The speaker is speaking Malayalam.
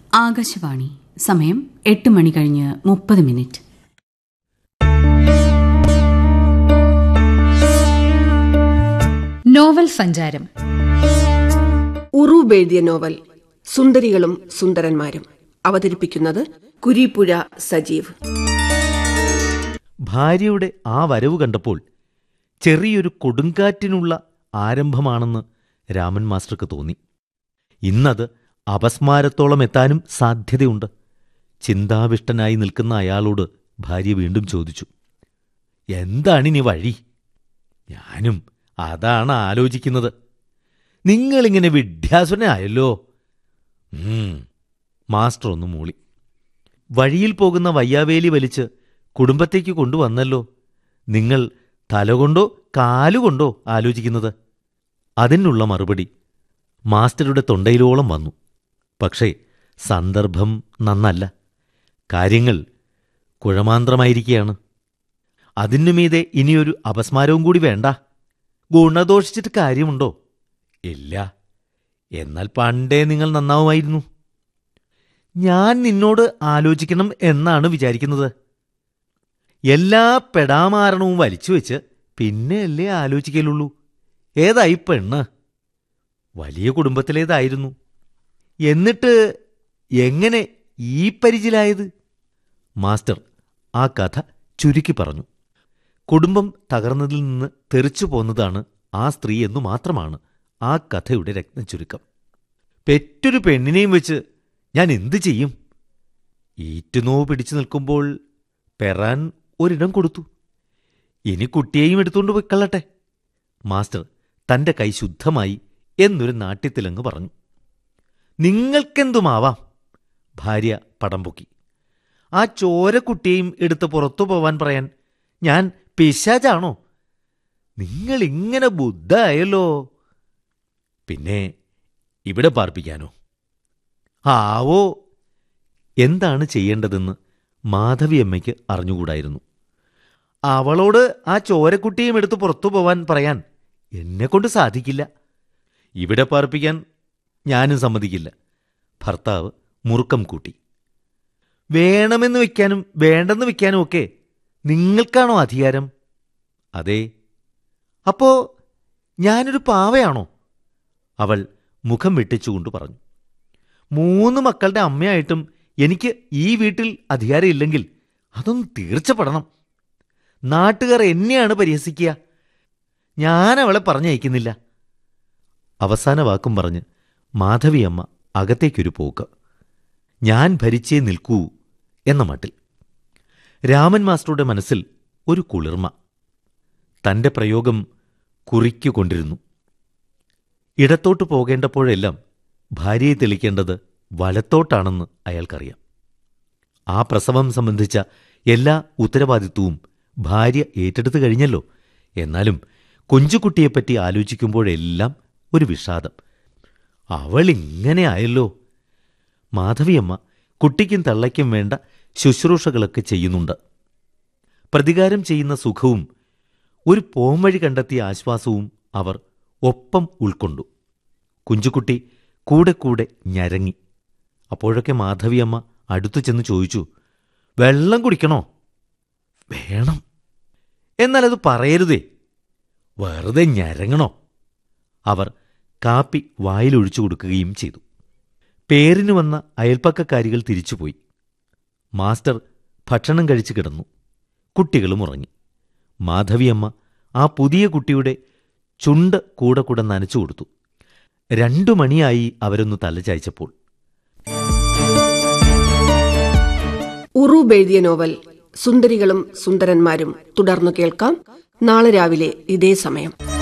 ആകാശവാണി സമയം എട്ട് മണി കഴിഞ്ഞ് മുപ്പത് മിനിറ്റ് നോവൽ സഞ്ചാരം ഉറൂബ് എഴുതിയ നോവൽ സുന്ദരികളും സുന്ദരന്മാരും അവതരിപ്പിക്കുന്നത് കുരീപ്പുഴ സജീവ് ഭാര്യയുടെ ആ വരവ് കണ്ടപ്പോൾ ചെറിയൊരു കൊടുങ്കാറ്റിനുള്ള ആരംഭമാണെന്ന് രാമൻ മാസ്റ്റർക്ക് തോന്നി ഇന്നത് അപസ്മാരത്തോളം എത്താനും സാധ്യതയുണ്ട് ചിന്താവിഷ്ടനായി നിൽക്കുന്ന അയാളോട് ഭാര്യ വീണ്ടും ചോദിച്ചു എന്താണിനി വഴി ഞാനും അതാണ് ആലോചിക്കുന്നത് നിങ്ങളിങ്ങനെ വിഡ്ഢാസുരനായല്ലോ ഉം, മാസ്റ്റർ ഒന്ന് മൂളി വഴിയിൽ പോകുന്ന വയ്യാവേലി വലിച്ച് കുടുംബത്തേക്ക് കൊണ്ടുവന്നല്ലോ നിങ്ങൾ തലകൊണ്ടോ കാലുകൊണ്ടോ ആലോചിക്കുന്നത് അതിനുള്ള മറുപടി മാസ്റ്ററുടെ തൊണ്ടയിലോളം വന്നു പക്ഷേ സന്ദർഭം നന്നല്ല കാര്യങ്ങൾ കുഴമാന്ത്രമായിരിക്കുകയാണ് അതിനുമീതെ ഇനിയൊരു അപസ്മാരവും കൂടി വേണ്ട ഗുണദോഷിച്ചിട്ട് കാര്യമുണ്ടോ ഇല്ല എന്നാൽ പണ്ടേ നിങ്ങൾ നന്നാവുമായിരുന്നു ഞാൻ നിന്നോട് ആലോചിക്കണം എന്നാണ് വിചാരിക്കുന്നത് എല്ലാ പെടാമാരണവും വലിച്ചു വെച്ച് പിന്നെയല്ലേ ആലോചിക്കലുള്ളൂ ഏതായി പെണ്ണ് വലിയ കുടുംബത്തിലേതായിരുന്നു എന്നിട്ട് എങ്ങനെ ഈ പരിചിലായത് മാസ്റ്റർ ആ കഥ ചുരുക്കി പറഞ്ഞു കുടുംബം തകർന്നതിൽ നിന്ന് തെറിച്ചു പോന്നതാണ് ആ സ്ത്രീ എന്നു മാത്രമാണ് ആ കഥയുടെ രത്നച്ചുരുക്കം പെറ്റൊരു പെണ്ണിനെയും വെച്ച് ഞാൻ എന്തു ചെയ്യും ഈറ്റുനോവ് പിടിച്ചു നിൽക്കുമ്പോൾ പെറാൻ ഒരിടം കൊടുത്തു ഇനി കുട്ടിയെയും എടുത്തുകൊണ്ട് പോയിക്കൊള്ളട്ടെ മാസ്റ്റർ തന്റെ കൈ ശുദ്ധമായി എന്നൊരു നാട്യത്തിലങ്ങ് പറഞ്ഞു നിങ്ങൾക്കെന്തുമാവാം ഭാര്യ പടം പൊക്കി ആ ചോരക്കുട്ടിയെയും എടുത്ത് പുറത്തു പോവാൻ പറയാൻ ഞാൻ പിശാചാണോ നിങ്ങൾ ഇങ്ങനെ ബുദ്ധായല്ലോ പിന്നെ ഇവിടെ പാർപ്പിക്കാനോ ആവോ എന്താണ് ചെയ്യേണ്ടതെന്ന് മാധവിയമ്മയ്ക്ക് അറിഞ്ഞുകൂടായിരുന്നു അവളോട് ആ ചോരക്കുട്ടിയും എടുത്ത് പുറത്തു പോവാൻ പറയാൻ എന്നെക്കൊണ്ട് സാധിക്കില്ല ഇവിടെ പാർപ്പിക്കാൻ ഞാനും സമ്മതിക്കില്ല ഭർത്താവ് മുറുക്കം കൂട്ടി വേണമെന്ന് വെക്കാനും വേണ്ടെന്ന് വെക്കാനും ഒക്കെ നിങ്ങൾക്കാണോ അധികാരം അതെ അപ്പോ ഞാനൊരു പാവയാണോ അവൾ മുഖം വെട്ടിച്ചുകൊണ്ട് പറഞ്ഞു മൂന്ന് മക്കളുടെ അമ്മയായിട്ടും എനിക്ക് ഈ വീട്ടിൽ അധികാരമില്ലെങ്കിൽ അതൊന്നും തീർച്ചപ്പെടണം നാട്ടുകാർ എന്നെയാണ് പരിഹസിക്കുക ഞാൻ അവളെ പറഞ്ഞയക്കുന്നില്ല അവസാന വാക്കും പറഞ്ഞ് മാധവിയമ്മ അകത്തേക്കൊരു പോക്ക് ഞാൻ ഭരിച്ചേ നിൽക്കൂ എന്ന മട്ടിൽ രാമൻ മാസ്റ്ററുടെ മനസ്സിൽ ഒരു കുളിർമ തന്റെ പ്രയോഗം കുറിക്കുകൊണ്ടിരുന്നു ഇടത്തോട്ട് പോകേണ്ടപ്പോഴെല്ലാം ഭാര്യയെ തെളിക്കേണ്ടത് വലത്തോട്ടാണെന്ന് അയാൾക്കറിയാം ആ പ്രസവം സംബന്ധിച്ച എല്ലാ ഉത്തരവാദിത്വവും ഭാര്യ ഏറ്റെടുത്തു കഴിഞ്ഞല്ലോ എന്നാലും കൊഞ്ചുകുട്ടിയെപ്പറ്റി ആലോചിക്കുമ്പോഴെല്ലാം ഒരു വിഷാദം അവൾ ഇങ്ങനെ ആയല്ലോ മാധവിയമ്മ കുട്ടിക്കും തള്ളയ്ക്കും വേണ്ട ശുശ്രൂഷകളൊക്കെ ചെയ്യുന്നുണ്ട് പ്രതികാരം ചെയ്യുന്ന സുഖവും ഒരു പോംവഴി കണ്ടെത്തിയ ആശ്വാസവും അവർ ഒപ്പം ഉൾക്കൊണ്ടു കുഞ്ചുകുട്ടി കൂടെ കൂടെ ഞരങ്ങി അപ്പോഴൊക്കെ മാധവിയമ്മ അടുത്തു ചെന്ന് ചോദിച്ചു വെള്ളം കുടിക്കണോ വേണം എന്നാൽ അത് പറയരുതേ വെറുതെ ഞരങ്ങണോ അവർ കാപ്പി വായിലൊഴിച്ചു കൊടുക്കുകയും ചെയ്തു പേരിന് വന്ന അയൽപ്പക്കക്കാരികൾ തിരിച്ചുപോയി മാസ്റ്റർ ഭക്ഷണം കഴിച്ചു കിടന്നു കുട്ടികളും ഉറങ്ങി മാധവിയമ്മ ആ പുതിയ കുട്ടിയുടെ ചുണ്ട് കൂടെ കൂടെ നനച്ചു കൊടുത്തു രണ്ടു മണിയായി അവരൊന്ന് തലചായ്ച്ചപ്പോൾ ഉറൂബ് എഴുതിയ നോവൽ സുന്ദരികളും സുന്ദരന്മാരും തുടർന്നു കേൾക്കാം നാളെ രാവിലെ ഇതേ സമയം